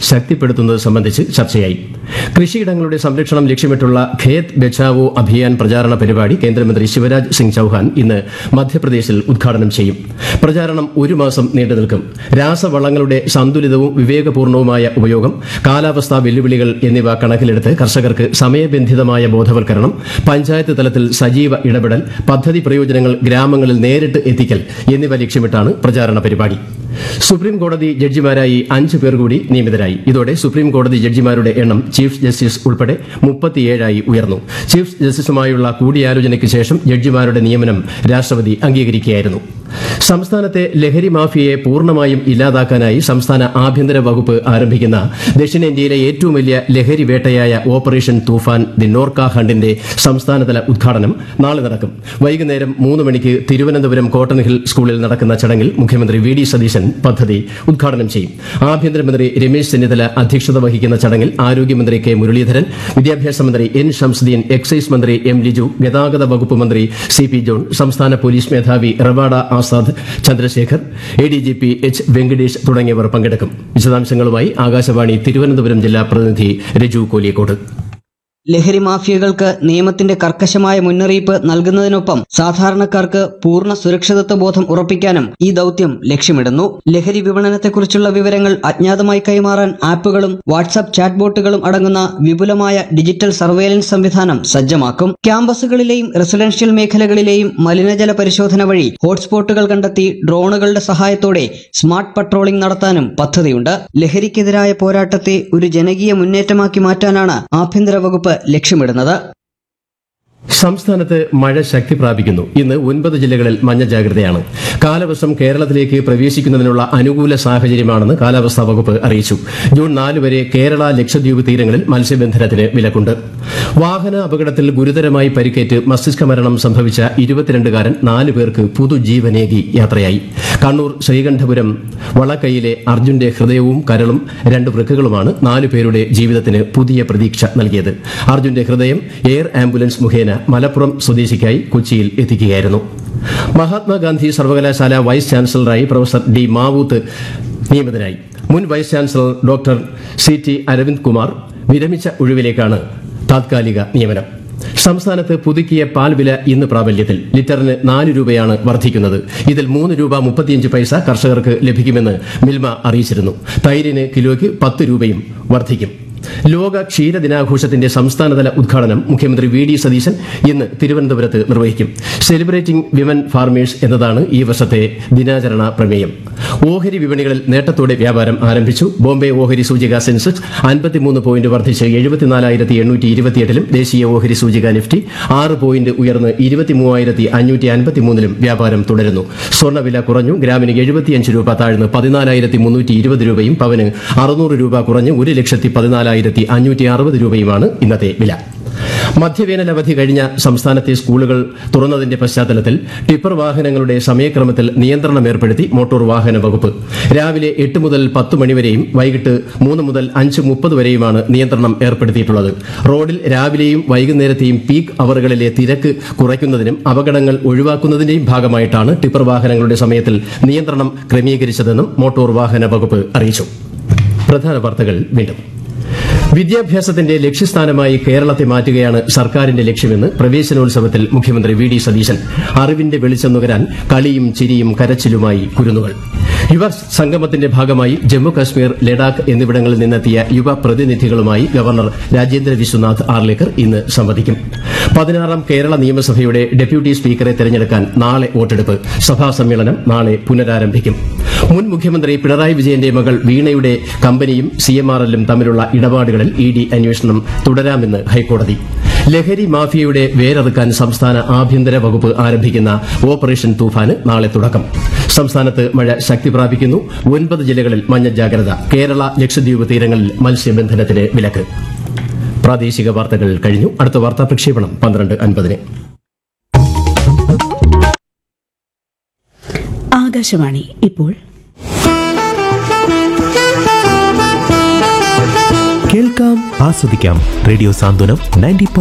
ശക്തിപ്പെടുത്തുന്നത് സംബന്ധിച്ച് ചർച്ചയായി കൃഷിയിടങ്ങളുടെ സംരക്ഷണം ലക്ഷ്യമിട്ടുള്ള ഖേത് ബച്ചാവോ അഭിയാൻ പ്രചാരണ പരിപാടി കേന്ദ്രമന്ത്രി ശിവരാജ് സിംഗ് ചൌഹാൻ ഇന്ന് മധ്യപ്രദേശിൽ ഉദ്ഘാടനം ചെയ്യും പ്രചാരണം ഒരു മാസം നീണ്ടു നിൽക്കും രാസവളങ്ങളുടെ സന്തുലിതവും വിവേകപൂർണവുമായ ഉപയോഗം കാലാവസ്ഥാ വെല്ലുവിളികൾ എന്നിവ കണക്കിലെടുത്ത് കർഷകർക്ക് സമയബന്ധിതമായ ബോധവൽക്കരണം പഞ്ചായത്ത് തലത്തിൽ സജീവ ഇടപെടൽ പദ്ധതി പ്രയോജനങ്ങൾ ഗ്രാമങ്ങളിൽ നേരിട്ട് എത്തിക്കൽ എന്നിവ ലക്ഷ്യമിട്ടാണ് പ്രചാരണ പരിപാടി സുപ്രീം കോടതി ജഡ്ജിമാരായി അഞ്ച് പേർ കൂടി നിയമിതരായി ഇതോടെ സുപ്രീം കോടതി ജഡ്ജിമാരുടെ എണ്ണം ചീഫ് ജസ്റ്റിസ് ഉൾപ്പെടെ മുപ്പത്തിയേഴായി ഉയർന്നു ചീഫ് ജസ്റ്റിസുമായുള്ള കൂടിയാലോചനയ്ക്ക് ശേഷം ജഡ്ജിമാരുടെ നിയമനം രാഷ്ട്രപതി അംഗീകരിക്കുകയായിരുന്നു സംസ്ഥാനത്തെ ലഹരി മാഫിയയെ പൂർണ്ണമായും ഇല്ലാതാക്കാനായി സംസ്ഥാന ആഭ്യന്തര വകുപ്പ് ആരംഭിക്കുന്ന ദക്ഷിണേന്ത്യയിലെ ഏറ്റവും വലിയ ലഹരി വേട്ടയായ ഓപ്പറേഷൻ തൂഫാൻ ദി നോർക്ക ഹണ്ടിന്റെ സംസ്ഥാനതല ഉദ്ഘാടനം നാളെ നടക്കും വൈകുന്നേരം മൂന്ന് മണിക്ക് തിരുവനന്തപുരം കോട്ടൺ ഹിൽ സ്കൂളിൽ നടക്കുന്ന ചടങ്ങിൽ മുഖ്യമന്ത്രി വി ഡി സതീശൻ പദ്ധതി ഉദ്ഘാടനം ചെയ്യും ആഭ്യന്തരമന്ത്രി രമേശ് ചെന്നിത്തല അധ്യക്ഷത വഹിക്കുന്ന ചടങ്ങിൽ ആരോഗ്യമന്ത്രി കെ മുരളീധരൻ വിദ്യാഭ്യാസ മന്ത്രി എൻ ഷംസുദ്ദീൻ എക്സൈസ് മന്ത്രി എം ലിജു ഗതാഗത വകുപ്പ് മന്ത്രി സി പി ജോൺ സംസ്ഥാന പോലീസ് മേധാവി Ravada Azad Chandrasekhar A D G P H Venkatesh തുടങ്ങിയവർ പങ്കെടുക്കും വിശദാംശങ്ങളുമായി ആകാശവാണി തിരുവനന്തപുരം ജില്ലാ പ്രതിനിധി രജു കോലിയക്കോട് ലഹരി മാഫിയകൾക്ക് നിയമത്തിന്റെ കർക്കശമായ മുന്നറിയിപ്പ് നൽകുന്നതിനൊപ്പം സാധാരണക്കാർക്ക് പൂർണ്ണ സുരക്ഷിതത്വ ബോധം ഉറപ്പിക്കാനും ഈ ദൌത്യം ലക്ഷ്യമിടുന്നു ലഹരി വിപണനത്തെക്കുറിച്ചുള്ള വിവരങ്ങൾ അജ്ഞാതമായി കൈമാറാൻ ആപ്പുകളും വാട്സാപ്പ് ചാറ്റ് ബോട്ടുകളും അടങ്ങുന്ന വിപുലമായ ഡിജിറ്റൽ സർവേലൻസ് സംവിധാനം സജ്ജമാക്കും ക്യാമ്പസുകളിലെയും റെസിഡൻഷ്യൽ മേഖലകളിലെയും മലിനജല പരിശോധന വഴി ഹോട്ട്സ്പോട്ടുകൾ കണ്ടെത്തി ഡ്രോണുകളുടെ സഹായത്തോടെ സ്മാർട്ട് പട്രോളിംഗ് നടത്താനും പദ്ധതിയുണ്ട് ലഹരിക്കെതിരായ പോരാട്ടത്തെ ഒരു ജനകീയ മുന്നേറ്റമാക്കി മാറ്റാനാണ് ആഭ്യന്തര വകുപ്പ് ലക്ഷ്യമിടുന്നത് സംസ്ഥാനത്ത് മഴ ശക്തി പ്രാപിക്കുന്നു ഇന്ന് ഒൻപത് ജില്ലകളിൽ മഞ്ഞ ജാഗ്രതയാണ് കാലവർഷം കേരളത്തിലേക്ക് പ്രവേശിക്കുന്നതിനുള്ള അനുകൂല സാഹചര്യമാണെന്ന് കാലാവസ്ഥാ വകുപ്പ് അറിയിച്ചു ജൂൺ നാല് വരെ കേരള ലക്ഷദ്വീപ് തീരങ്ങളിൽ മത്സ്യബന്ധനത്തിന് വിലക്കുണ്ട് വാഹന അപകടത്തിൽ ഗുരുതരമായി പരിക്കേറ്റ് മസ്തിഷ്ക മരണം സംഭവിച്ച ഇരുപത്തിരണ്ടുകാരൻ നാല് പേർക്ക് പുതുജീവനേകി യാത്രയായി കണ്ണൂർ ശ്രീകണ്ഠപുരം വളക്കൈയിലെ അർജുന്റെ ഹൃദയവും കരളും രണ്ട് വൃക്കകളുമാണ് നാലു പേരുടെ ജീവിതത്തിന് പുതിയ പ്രതീക്ഷ നൽകിയത് അർജുന്റെ ഹൃദയം എയർ ആംബുലൻസ് മുഖേന മലപ്പുറം സ്വദേശിക്കായി കൊച്ചിയിൽ എത്തിക്കുകയായിരുന്നു മഹാത്മാഗാന്ധി സർവകലാശാല വൈസ് ചാൻസലറായി പ്രൊഫസർ ഡി മാവൂത്ത് നിയമിതനായി മുൻ vice chancellor doctor C T Aravind Kumar വിരമിച്ച ഒഴിവിലേക്കാണ് താത്കാലിക നിയമനം സംസ്ഥാനത്ത് പുതുക്കിയ പാൽ വില ഇന്ന് പ്രാബല്യത്തിൽ ലിറ്ററിന് നാല് രൂപയാണ് വർദ്ധിക്കുന്നത് ഇതിൽ മൂന്ന് രൂപ മുപ്പത്തിയഞ്ച് പൈസ കർഷകർക്ക് ലഭിക്കുമെന്ന് മിൽമ അറിയിച്ചിരുന്നു തൈരിന് കിലോയ്ക്ക് പത്ത് രൂപയും വർദ്ധിക്കും ലോക ക്ഷീര ദിനാഘോഷത്തിന്റെ സംസ്ഥാനതല ഉദ്ഘാടനം മുഖ്യമന്ത്രി വി ഡി സതീശൻ ഇന്ന് തിരുവനന്തപുരത്ത് നിർവഹിക്കും സെലിബ്രേറ്റിംഗ് വിമൻ ഫാർമേഴ്സ് എന്നതാണ് ഈ വർഷത്തെ ദിനാചരണ പ്രമേയം ഓഹരി വിപണികളിൽ നേട്ടത്തോടെ വ്യാപാരം ആരംഭിച്ചു ബോംബെ ഓഹരി സൂചിക സെൻസെക്സ് അൻപത്തിമൂന്ന് പോയിന്റ് വർദ്ധിച്ച് എഴുപത്തിനാലായിരത്തി എണ്ണൂറ്റി ഇരുപത്തിയെട്ടിലും ദേശീയ ഓഹരി സൂചിക നിഫ്റ്റി ആറ് പോയിന്റ് ഉയർന്ന് ഇരുപത്തിമൂവായിരത്തി അഞ്ഞൂറ്റി അൻപത്തിമൂന്നിലും വ്യാപാരം തുടരുന്നു സ്വർണ്ണവില കുറഞ്ഞു ഗ്രാമിന് എഴുപത്തിയഞ്ച് രൂപ താഴ്ന്ന് പതിനാലായിരത്തി മുന്നൂറ്റി ഇരുപത് രൂപയും പവന് അറുന്നൂറ് രൂപ കുറഞ്ഞ് ഒരു ലക്ഷത്തി പതിനാലായിരത്തി അഞ്ഞൂറ്റി അറുപത് രൂപയുമാണ് ഇന്നത്തെ വില മധ്യവേനൽ അവധി കഴിഞ്ഞ സംസ്ഥാനത്തെ സ്കൂളുകൾ തുറന്നതിന്റെ പശ്ചാത്തലത്തിൽ ടിപ്പർ വാഹനങ്ങളുടെ സമയക്രമത്തിൽ നിയന്ത്രണം ഏർപ്പെടുത്തി മോട്ടോർ വാഹന വകുപ്പ് രാവിലെ എട്ട് മുതൽ പത്ത് മണിവരെയും വൈകിട്ട് മൂന്ന് മുതൽ അഞ്ച് മുപ്പത് വരെയുമാണ് നിയന്ത്രണം ഏർപ്പെടുത്തിയിട്ടുള്ളത് റോഡിൽ രാവിലെയും വൈകുന്നേരത്തെയും പീക്ക് അവറുകളിലെ തിരക്ക് കുറയ്ക്കുന്നതിനും അപകടങ്ങൾ ഒഴിവാക്കുന്നതിന്റെയും ഭാഗമായിട്ടാണ് ടിപ്പർ വാഹനങ്ങളുടെ സമയത്തിൽ നിയന്ത്രണം ക്രമീകരിച്ചതെന്നും മോട്ടോർ വാഹന വകുപ്പ് അറിയിച്ചു പ്രധാന വാർത്തകൾ വീണ്ടും വിദ്യാഭ്യാസത്തിന്റെ ലക്ഷ്യസ്ഥാനമായി കേരളത്തെ മാറ്റുകയാണ് സർക്കാരിന്റെ ലക്ഷ്യമെന്ന് പ്രവേശനോത്സവത്തിൽ മുഖ്യമന്ത്രി വി ഡി സതീശൻ അറിവിന്റെ വെളിച്ചം നുകരാൻ കളിയും ചിരിയും കരച്ചിലുമായി കുരുന്നുകൾ യുവ സംഗമത്തിന്റെ ഭാഗമായി ജമ്മു കശ്മീർ ലഡാക്ക് എന്നിവിടങ്ങളിൽ നിന്നെത്തിയ യുവ പ്രതിനിധികളുമായി ഗവർണർ രാജേന്ദ്ര വിശ്വനാഥ് ആർലേക്കർ ഇന്ന് സംവദിക്കും പതിനാറാം കേരള നിയമസഭയുടെ ഡെപ്യൂട്ടി സ്പീക്കറെ തെരഞ്ഞെടുക്കാൻ നാളെ വോട്ടെടുപ്പ് സഭാ സമ്മേളനം നാളെ പുനരാരംഭിക്കും മുൻ മുഖ്യമന്ത്രി പിണറായി വിജയന്റെ മകൾ വീണയുടെ കമ്പനിയും സി എം ആർ എല്ലും തമ്മിലുള്ള ഇടപാടുകളിൽ ഇ ഡി അന്വേഷണം തുടരാമെന്ന് ഹൈക്കോടതി ലഹരി മാഫിയയുടെ വേരറുക്കാൻ സംസ്ഥാന ആഭ്യന്തര വകുപ്പ് ആരംഭിക്കുന്ന ഓപ്പറേഷൻ തൂഫാന് നാളെ തുടക്കം സംസ്ഥാനത്ത് മഴ ശക്തി പ്രാപിക്കുന്നു ഒൻപത് ജില്ലകളിൽ മഞ്ഞ ജാഗ്രത കേരള ലക്ഷദ്വീപ് തീരങ്ങളിൽ മത്സ്യബന്ധനത്തിന് വിലക്ക് പ്രാദേശിക വാർത്തകൾ കഴിഞ്ഞു അടുത്ത വാർത്താ പ്രക്ഷേപണം പന്ത്രണ്ട് അൻപതിന് ആകാശവാണി ഇപ്പോൾ കേൾക്കാം ആസ്വദിക്കാം റേഡിയോ സാന്ത്വനം നയൻറ്റി